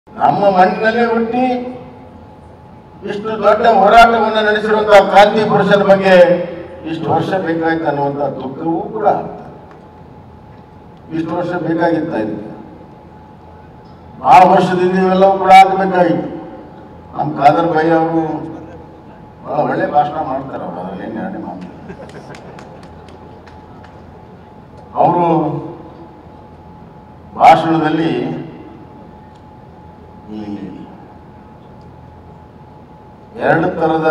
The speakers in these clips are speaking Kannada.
ನಮ್ಮ ಮಣ್ಣಿನಲ್ಲೇ ಹುಟ್ಟಿ ಇಷ್ಟು ದೊಡ್ಡ ಹೋರಾಟವನ್ನು ನಡೆಸಿರುವಂತಹ ಕ್ರಾಂತಿ ಪುರುಷರ ಬಗ್ಗೆ ಇಷ್ಟು ವರ್ಷ ಬೇಕಾಯ್ತು ಅನ್ನುವಂಥ ದುಃಖವೂ ಕೂಡ ಆಗ್ತದೆ. ಇಷ್ಟು ವರ್ಷ ಬೇಕಾಗಿತ್ತ ಇದಕ್ಕೆ ಬಹಳ ವರ್ಷದಿಂದ ಇವೆಲ್ಲವೂ ಕೂಡ ಆಗಬೇಕಾಗಿತ್ತು ನಮ್ಮ ಖಾದರ್ ಬೈ ಅವರು ಬಹಳ ಒಳ್ಳೆ ಭಾಷಣ ಮಾಡ್ತಾರೆ ಅವರು ಅದರಲ್ಲಿ ಏನು ಎರಡನೇ ಮಾತು ಅವರು ಭಾಷಣದಲ್ಲಿ ಈ ಎರಡು ಥರದ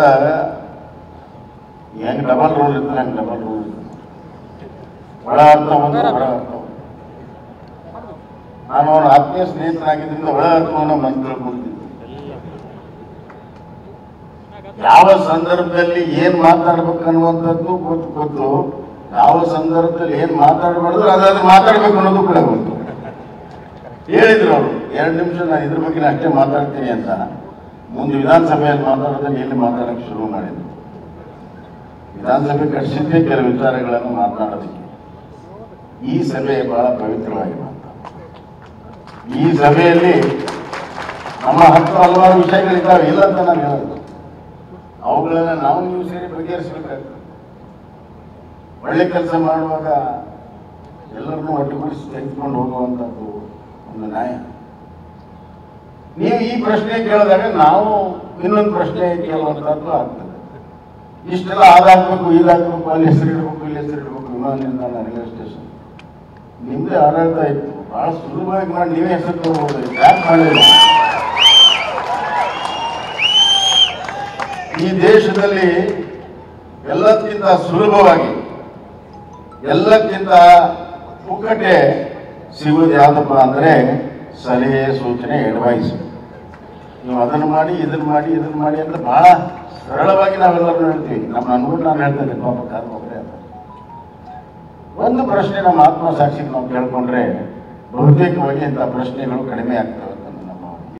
ಹೆಂಗ್ ಡಬಲ್ ರೋಲ್ ಇರ್ತದೆ ಹಂಗೆ ಡಬಲ್ ರೋಲ್ ಒಳ ಅರ್ಥ ಒಂದು ಹೊರ ಅರ್ಥ ಒಂದು. ನಾನು ಅವನ ಆತ್ಮೀಯ ಸ್ನೇಹಿತನಾಗಿದ್ದರಿಂದ ಒಳ ಅರ್ಥವನ್ನು ಮನ್ ತಿಳ್ಕೊಳ್ತಿದ್ದೆ ಯಾವ ಸಂದರ್ಭದಲ್ಲಿ ಏನ್ ಮಾತಾಡ್ಬೇಕು ಅನ್ನುವಂಥದ್ದು ಗೊತ್ತು ಗೊತ್ತು ಯಾವ ಸಂದರ್ಭದಲ್ಲಿ ಏನ್ ಮಾತಾಡಬಾರ್ದು ಅದಾದ್ರೆ ಮಾತಾಡ್ಬೇಕು ಅನ್ನೋದು ಕೂಡ ಗೊತ್ತು ಹೇಳಿದ್ರು ಅವರು ಎರಡು ನಿಮಿಷ ನಾನು ಇದ್ರ ಬಗ್ಗೆ ಅಷ್ಟೇ ಮಾತಾಡ್ತೀನಿ ಅಂತ ಮುಂದೆ ವಿಧಾನಸಭೆಯಲ್ಲಿ ಮಾತಾಡೋದನ್ನ ಎಲ್ಲಿ ಮಾತಾಡಕ್ಕೆ ಶುರು ಮಾಡಿದ್ರು ವಿಧಾನಸಭೆ ಕಟ್ಟಿಸಿದ್ದೇ ಕೆಲವು ವಿಚಾರಗಳನ್ನು ಮಾತನಾಡೋದಕ್ಕೆ ಈ ಸಭೆ ಬಹಳ ಪವಿತ್ರವಾಗಿರುವಂತ ಈ ಸಭೆಯಲ್ಲಿ ನಮ್ಮ ಹತ್ತು ಹಲವಾರು ವಿಷಯಗಳಿದ್ದಾವೆ ಇಲ್ಲ ಅಂತ ನಾನು ಹೇಳೋದು ಅವುಗಳನ್ನ ನಾವು ನೀವು ಸೇರಿ ಬಗೆಹರಿಸಬೇಕಾಗ್ತದೆ ಒಳ್ಳೆ ಕೆಲಸ ಮಾಡುವಾಗ ಎಲ್ಲರನ್ನೂ ಒಟ್ಟುಗೂಡಿಸಿ ತೆಗೆದುಕೊಂಡು ಹೋಗುವಂಥದ್ದು ಒಂದು ನ್ಯಾಯ ನೀವು ಈ ಪ್ರಶ್ನೆ ಕೇಳಿದಾಗ ನಾವು ಇನ್ನೊಂದು ಪ್ರಶ್ನೆ ಕೇಳುವಂಥದ್ದು ಆಗ್ತದೆ ಇಷ್ಟೆಲ್ಲ ಅದಾಗಬೇಕು ಇದಾಗಬೇಕು ಅಲ್ಲಿ ಹೆಸರು ಇಡಬೇಕು ಇಲ್ಲಿ ಹೆಸರು ಇಡಬೇಕು ವಿಮಾನ ನಿಲ್ದಾಣ ರೈಲ್ವೆ ಸ್ಟೇಷನ್ ನಿಮ್ದೇ ಆಡಳಿತ ಇತ್ತು ಬಹಳ ಸುಲಭವಾಗಿ ಮಾಡಿ ನೀವೇ ಹೆಸರು ತಗೋಬಹುದು ಯಾಕೆ ಮಾಡಲಿಲ್ಲ ಈ ದೇಶದಲ್ಲಿ ಎಲ್ಲಕ್ಕಿಂತ ಸುಲಭವಾಗಿ ಎಲ್ಲಕ್ಕಿಂತ ಪುಕ್ಕಟೆ ಸಿಗೋದು ಯಾವ್ದಪ್ಪ ಅಂದ್ರೆ ಸಲಹೆ ಸೂಚನೆ ಅಡ್ವೈಸ್ ನೀವು ಅದನ್ನು ಮಾಡಿ ಇದನ್ನು ಮಾಡಿ ಇದನ್ನು ಮಾಡಿ ಅಂತ ಬಹಳ ಸರಳವಾಗಿ ನಾವೆಲ್ಲರೂ ಹೇಳ್ತೀವಿ ನಮ್ಮ ಅನ್ಕೊಂಡು ನಾನು ಹೇಳ್ತೇನೆ ಪಾಪ ಕಾರಣ ಒಬ್ಬರೇ ಅಲ್ಲ. ಒಂದು ಪ್ರಶ್ನೆ ನಮ್ಮ ಆತ್ಮಸಾಕ್ಷಿಗೆ ನಾವು ಕೇಳ್ಕೊಂಡ್ರೆ ಬಹುತೇಕವಾಗಿ ಇಂಥ ಪ್ರಶ್ನೆಗಳು ಕಡಿಮೆ ಆಗ್ತವೆ